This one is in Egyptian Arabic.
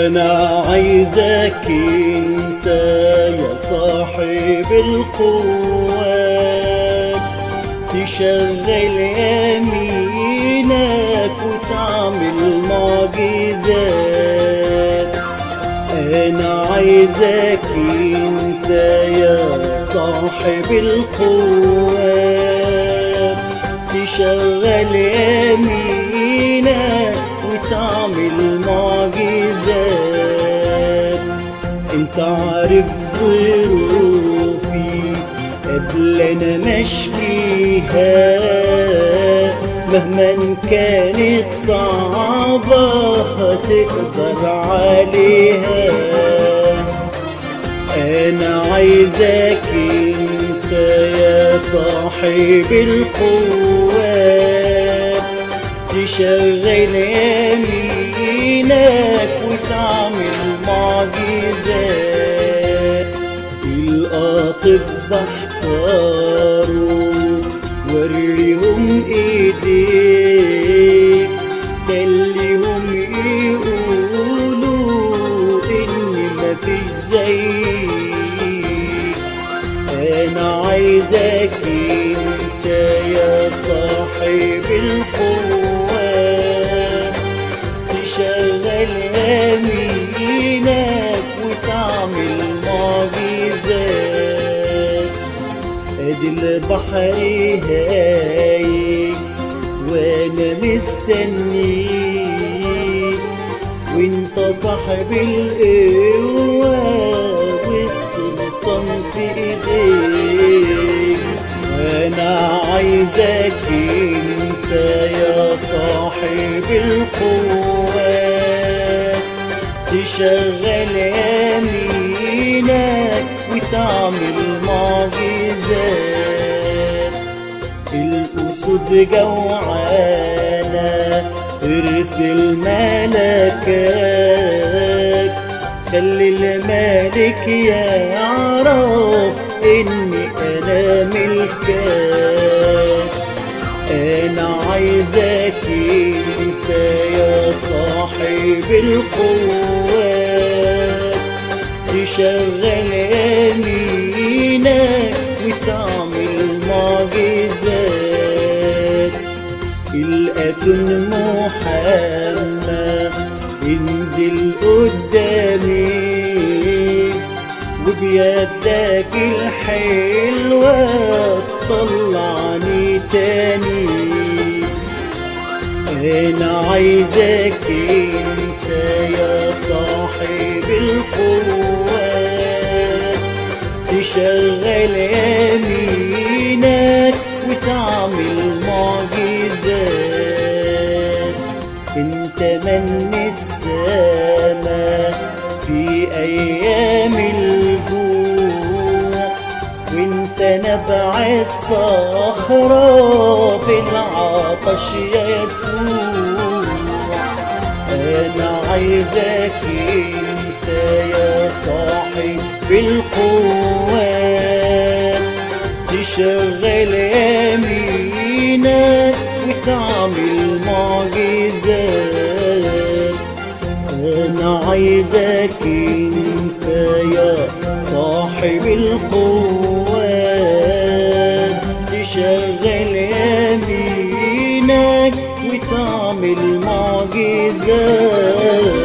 انا عايزك انت يا صاحب القوات تشغل يمينك وتعمل معجزات انا عايزك انت يا صاحب القوات تشغل يمينك وتعمل معجزات انت عارف ظروفي قبل انا مشكيها مهما كانت صعبة هتقدر عليها انا عايزك انت يا صاحب القوات تشغل يمينك وتعمل معجزات الأطباء احتاروا وريهم ايديك خليهم يقولوا ان مفيش زيك انا عايزك انت يا صاحب القوات تشغل يمينك وتعمل معجزات ادي البحر هايج وانا مستنيك وانت صاحب القوة والسلطان في ايديك انا عايزك انت يا صاحب القوة تشغل يمينك وتعمل معجزات الأسود جوعانة ارسل ملكك خلي الملك يعرف اني انا ملكك انا عايزك انت يا صاحب القوات تشغل يمينك وتعمل معجزات الأتون محمد انزل قدامي وبيدك الحلوة طلعني تاني انا عايزك انت يا صاحب القوات تشغل يمينك وتعمل معجزات انت من السماء في ايام الجوع وانت نبع الصخرة في العطش يا يسوع انا عايزك انت يا صاحب القوات تشغل يمينك وتعمل معجزات انا عايزك انت يا صاحب القوات تشغل يمينك وتعمل معجزات